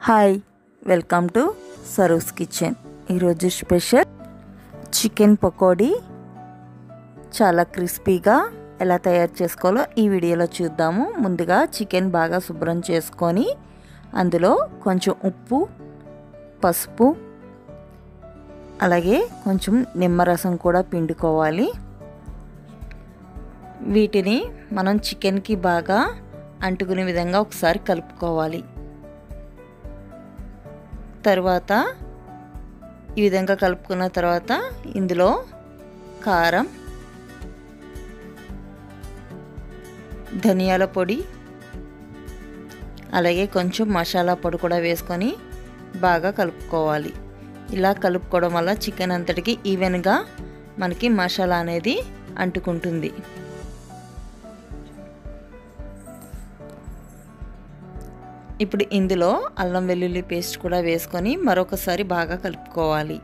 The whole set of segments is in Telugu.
hi welcome to Saru's kitchen ఈరోజు స్పెషల్ చికెన్ పకోడీ చాలా క్రిస్పీగా ఎలా తయారు చేసుకోవాలో ఈ వీడియోలో చూద్దాము ముందుగా చికెన్ బాగా శుభ్రం చేసుకొని అందులో కొంచెం ఉప్పు పసుపు అలాగే కొంచెం నిమ్మరసం కూడా పిండుకోవాలి వీటిని మనం చికెన్కి బాగా అంటుకునే విధంగా ఒకసారి కలుపుకోవాలి తర్వాత ఈ విధంగా కలుపుకున్న తర్వాత ఇందులో కారం ధనియాల పొడి అలాగే కొంచెం మసాలా పొడి కూడా వేసుకొని బాగా కలుపుకోవాలి ఇలా కలుపుకోవడం వల్ల చికెన్ అంతటికి ఈవెన్గా మనకి మసాలా అనేది అంటుకుంటుంది ఇప్పుడు ఇందులో అల్లం వెల్లుల్లి పేస్ట్ కూడా వేసుకొని మరొకసారి బాగా కలుపుకోవాలి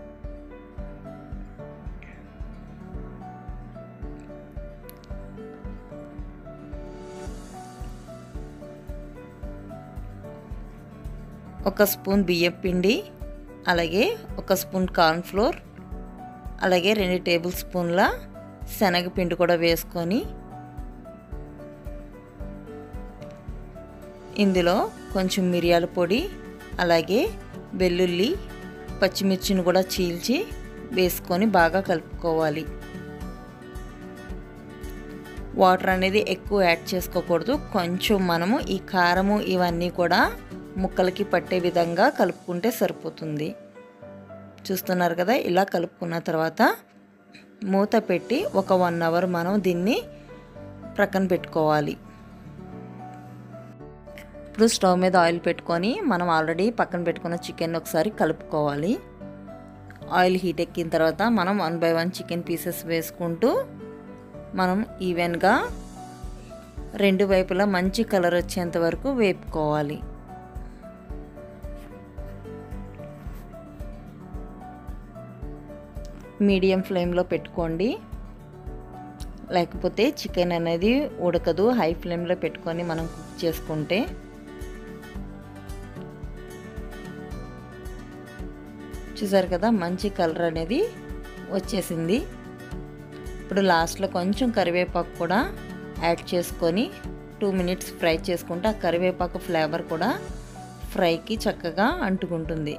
ఒక స్పూన్ బియ్యం పిండి అలాగే ఒక స్పూన్ కార్న్ఫ్లోర్ అలాగే రెండు టేబుల్ స్పూన్ల శనగపిండి కూడా వేసుకొని ఇందులో కొంచెం మిరియాల పొడి అలాగే వెల్లుల్లి పచ్చిమిర్చిని కూడా చీల్చి వేసుకొని బాగా కలుపుకోవాలి వాటర్ అనేది ఎక్కువ యాడ్ చేసుకోకూడదు కొంచెం మనము ఈ కారము ఇవన్నీ కూడా ముక్కలకి పట్టే విధంగా కలుపుకుంటే సరిపోతుంది చూస్తున్నారు కదా ఇలా కలుపుకున్న తర్వాత మూత పెట్టి ఒక వన్ అవర్ మనం దీన్ని ప్రక్కన పెట్టుకోవాలి ఇప్పుడు స్టవ్ మీద ఆయిల్ పెట్టుకొని మనం ఆల్రెడీ పక్కన పెట్టుకున్న చికెన్ ఒకసారి కలుపుకోవాలి ఆయిల్ హీట్ ఎక్కిన తర్వాత మనం one by one chicken pieces వేసుకుంటూ మనం ఈవెన్గా రెండు వైపులా మంచి కలర్ వచ్చేంత వరకు వేపుకోవాలి మీడియం ఫ్లేమ్లో పెట్టుకోండి లేకపోతే చికెన్ అనేది ఉడకదు హై ఫ్లేమ్లో పెట్టుకొని మనం కుక్ చేసుకుంటే చూసారు కదా మంచి కలర్ అనేది వచ్చేసింది ఇప్పుడు లాస్ట్లో కొంచెం కరివేపాకు కూడా యాడ్ చేసుకొని టూ మినిట్స్ ఫ్రై చేసుకుంటే ఆ కరివేపాకు ఫ్లేవర్ కూడా ఫ్రైకి చక్కగా అంటుకుంటుంది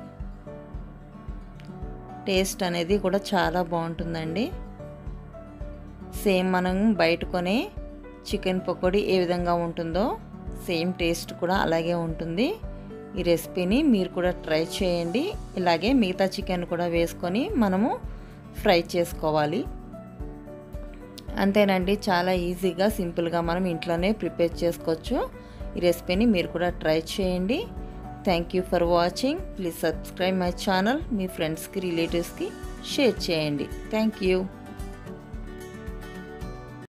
టేస్ట్ అనేది కూడా చాలా బాగుంటుందండి సేమ్ మనం బయట కొనే చికెన్ పకోడీ ఏ విధంగా ఉంటుందో సేమ్ టేస్ట్ కూడా అలాగే ఉంటుంది ఈ రెసిపీని మీరు కూడా ట్రై చేయండి ఇలాగే మిగతా చికెన్ కూడా వేసుకొని మనము ఫ్రై చేసుకోవాలి అంతేనండి చాలా ఈజీగా సింపుల్గా మనం ఇంట్లోనే ప్రిపేర్ చేసుకోవచ్చు ఈ రెసిపీని మీరు కూడా ట్రై చేయండి thank you for watching please subscribe my channel మీ ఫ్రెండ్స్కి రిలేటివ్స్కి షేర్ చేయండి థ్యాంక్ యూ